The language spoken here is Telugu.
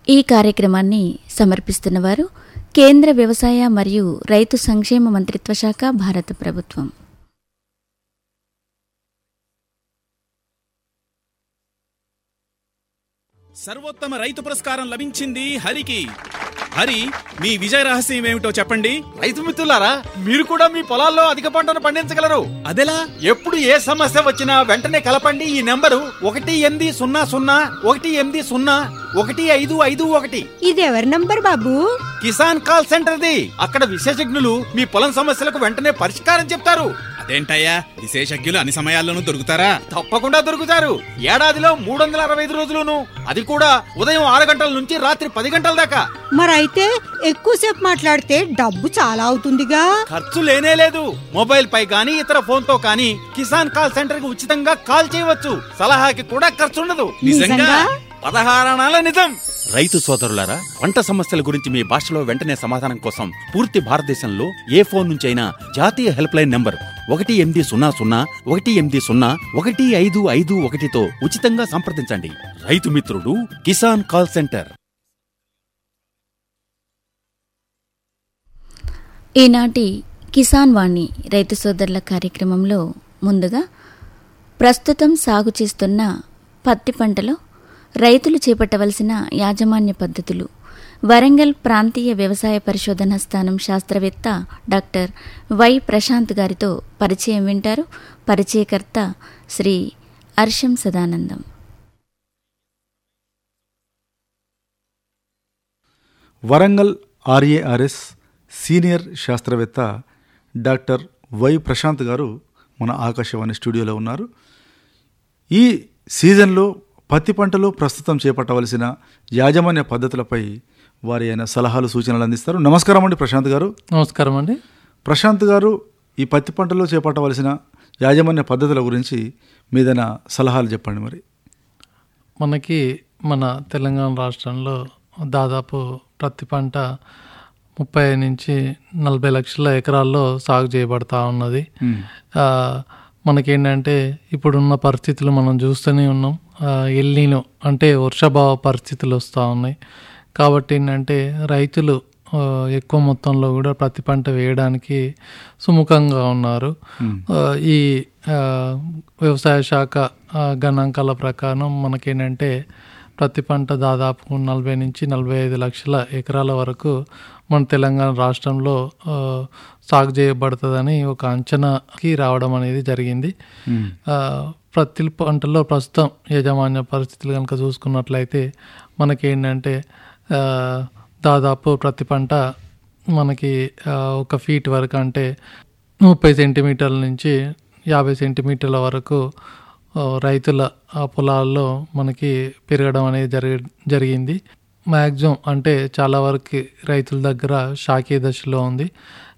ఈ కార్యక్రమాన్ని సమర్పిస్తున్నవారు కేంద్ర వ్యవసాయ మరియు రైతు సంక్షేమ మంత్రిత్వ శాఖ భారత ప్రభుత్వం సర్వోత్తమ రైతు పురస్కారం లభించింది హరికి హరి మీ విజయ రహస్యం ఏమిటో చెప్పండి రైతు మిత్రులారా మీరు కూడా మీ పొలాల్లో అధిక పంటను పండించగలరు అదెలా ఎప్పుడు ఏ సమస్య వచ్చినా వెంటనే కలపండి ఈ నెంబరు ఒకటి ఎనిమిది సున్నా సున్నా ఒకటి ఎనిమిది సున్నా ఒకటి ఐదు ఐదు ఒకటి ఇది ఎవరి నంబర్ బాబు కిసాన్ కాల్ సెంటర్ది అక్కడ విశేషజ్ఞులు మీ పొలం సమస్యలకు వెంటనే పరిష్కారం చెప్తారు అదేంటయ్యా విశేషజ్ఞులు అన్ని సమయాల్లోనూ దొరుకుతారా తప్పకుండా దొరుకుతారు ఏడాదిలో మూడు వందల అరవై ఐదు రోజులును అది కూడా ఉదయం ఆరు గంటల నుంచి రాత్రి పది గంటల దాకా మరైతే ఎక్కువసేపు మాట్లాడితే డబ్బు చాలా అవుతుందిగా ఖర్చు లేనే లేదు మొబైల్ పై గానీ ఇతర ఫోన్ తో కానీ కిసాన్ కాల్ సెంటర్ కి ఉచితంగా కాల్ చేయవచ్చు సలహాకి కూడా ఖర్చు ఉండదు నిజంగా? పదహారణాల నిజం రైతు సోదరులారా పంట సమస్యల గురించి మీ భాషలో వెంటనే సమాధానం కోసం పూర్తి భారతదేశంలో ఏ ఫోన్ నుంచైనా జాతీయ హెల్ప్ లైన్ నంబర్ ఒకటి ఎనిమిది సున్నా సున్నా ఒకటి ఎనిమిది సున్నా ఒకటి ఐదు ఐదు ఒకటితో ఉచితంగా సంప్రదించండి రైతు మిత్రుడు కిసాన్ కాల్ సెంటర్ ఈనాటి కిసాన్ వాణి రైతు సోదరుల కార్యక్రమంలో ముందుగా ప్రస్తుతం సాగు చేస్తున్న పత్తి పంటలో రైతులు చేపట్టవలసిన యాజమాన్య పద్ధతులు వరంగల్ ప్రాంతీయ వ్యవసాయ పరిశోధన స్థానం శాస్త్రవేత్త డాక్టర్ వై ప్రశాంత్ గారితో పరిచయం వింటారు పరిచయకర్త శ్రీ అర్షం సదానందం వరంగల్ ఆర్ఏఆర్ఎస్ సీనియర్ శాస్త్రవేత్త డాక్టర్ వై ప్రశాంత్ గారు మన ఆకాశవాణి స్టూడియోలో ఉన్నారు ఈ సీజన్లో పత్తి పంటలో ప్రస్తుతం చేపట్టవలసిన యాజమాన్య పద్ధతులపై వారి అయిన సలహాలు సూచనలు అందిస్తారు నమస్కారం అండి ప్రశాంత్ గారు నమస్కారం అండి ప్రశాంత్ గారు ఈ పత్తి పంటలో చేపట్టవలసిన యాజమాన్య పద్ధతుల గురించి మీదైన సలహాలు చెప్పండి మరి మనకి మన తెలంగాణ రాష్ట్రంలో దాదాపు ప్రతి పంట ముప్పై నుంచి నలభై లక్షల ఎకరాల్లో సాగు చేయబడతా ఉన్నది ఆ, మనకేంటంటే ఇప్పుడున్న పరిస్థితులు మనం చూస్తూనే ఉన్నాం ఎల్లీను అంటే వర్షాభావ పరిస్థితులు వస్తూ ఉన్నాయి కాబట్టి ఏంటంటే రైతులు ఆ, ఎక్కువ మొత్తంలో కూడా ప్రతి పంట వేయడానికి సుముఖంగా ఉన్నారు ఆ, ఈ ఆ, వ్యవసాయ శాఖ ఆ, గణాంకాల ప్రకారం మనకేంటంటే ప్రతి పంట దాదాపు నలభై నుంచి నలభై ఐదు లక్షల ఎకరాల వరకు మన తెలంగాణ రాష్ట్రంలో ఆ, సాగు చేయబడుతుందని ఒక అంచనాకి రావడం అనేది జరిగింది ఆ, ప్రతి పంటలో ప్రస్తుతం యాజమాన్య పరిస్థితులు కనుక చూసుకున్నట్లయితే మనకేంటంటే ఆ, దాదాపు ప్రతి పంట మనకి ఆ, ఒక ఫీట్ వరకు అంటే ముప్పై సెంటీమీటర్ల నుంచి యాభై సెంటీమీటర్ల వరకు ఆ, రైతుల ఆ పొలాల్లో మనకి పెరగడం అనేది జరిగి జరిగింది మ్యాక్సిమం అంటే చాలా వరకు రైతుల దగ్గర షాకీ దశలో ఉంది